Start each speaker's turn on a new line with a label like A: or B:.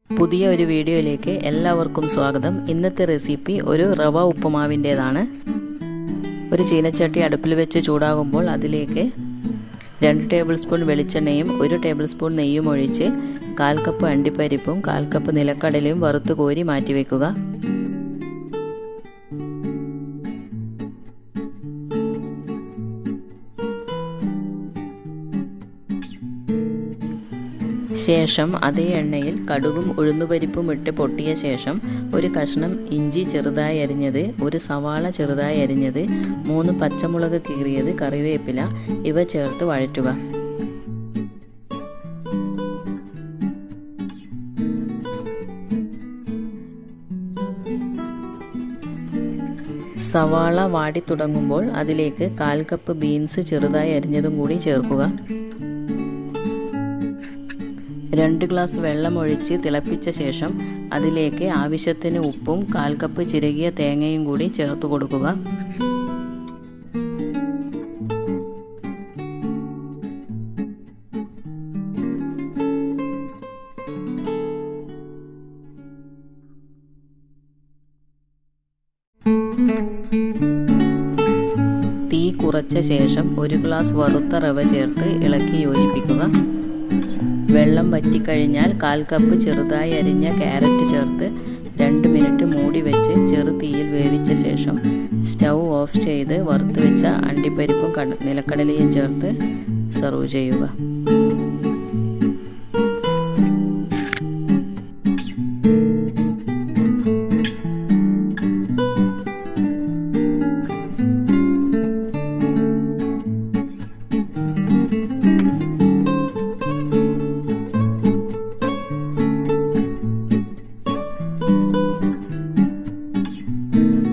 A: പുതിയ ഒരു വീഡിയോയിലേക്ക് എല്ലാവർക്കും സ്വാഗതം ഇന്നത്തെ റെസിപ്പി ഒരു റവ ഉപ്പുമാവിൻ്റേതാണ് ഒരു ചീനച്ചട്ടി അടുപ്പിൽ വെച്ച് ചൂടാകുമ്പോൾ അതിലേക്ക് രണ്ട് ടേബിൾ സ്പൂൺ വെളിച്ചെണ്ണയും ഒരു ടേബിൾ സ്പൂൺ നെയ്യും ഒഴിച്ച് കാൽ കപ്പ് അണ്ടിപ്പരിപ്പും കാൽ കപ്പ് നിലക്കടലയും വറുത്ത് കോരി മാറ്റിവെക്കുക ശേഷം അതേ എണ്ണയിൽ കടുകും ഉഴുന്നുപരിപ്പും ഇട്ട് പൊട്ടിയ ശേഷം ഒരു കഷ്ണം ഇഞ്ചി ചെറുതായി അരിഞ്ഞത് ഒരു സവാള ചെറുതായി അരിഞ്ഞത് മൂന്ന് പച്ചമുളക് കീറിയത് കറിവേപ്പില ഇവ ചേർത്ത് വഴറ്റുക സവാള വാടി തുടങ്ങുമ്പോൾ അതിലേക്ക് കാൽ കപ്പ് ബീൻസ് ചെറുതായി അരിഞ്ഞതും കൂടി ചേർക്കുക രണ്ട് ഗ്ലാസ് വെള്ളം ഒഴിച്ച് തിളപ്പിച്ച ശേഷം അതിലേക്ക് ആവശ്യത്തിന് ഉപ്പും കാൽ കപ്പ് ചിരകിയ തേങ്ങയും കൂടി ചേർത്ത് കൊടുക്കുക തീ കുറച്ച ശേഷം ഒരു ഗ്ലാസ് വറുത്ത റവ ചേർത്ത് ഇളക്കി യോജിപ്പിക്കുക വെള്ളം വറ്റിക്കഴിഞ്ഞാൽ കാൽ കപ്പ് ചെറുതായി അരിഞ്ഞ ക്യാരറ്റ് ചേർത്ത് രണ്ട് മിനിറ്റ് മൂടി വെച്ച് ചെറു തീയിൽ വേവിച്ച ശേഷം സ്റ്റൗ ഓഫ് ചെയ്ത് വറുത്ത് വെച്ച അണ്ടിപ്പരിപ്പും നിലക്കടലയും ചേർത്ത് സെർവ് ചെയ്യുക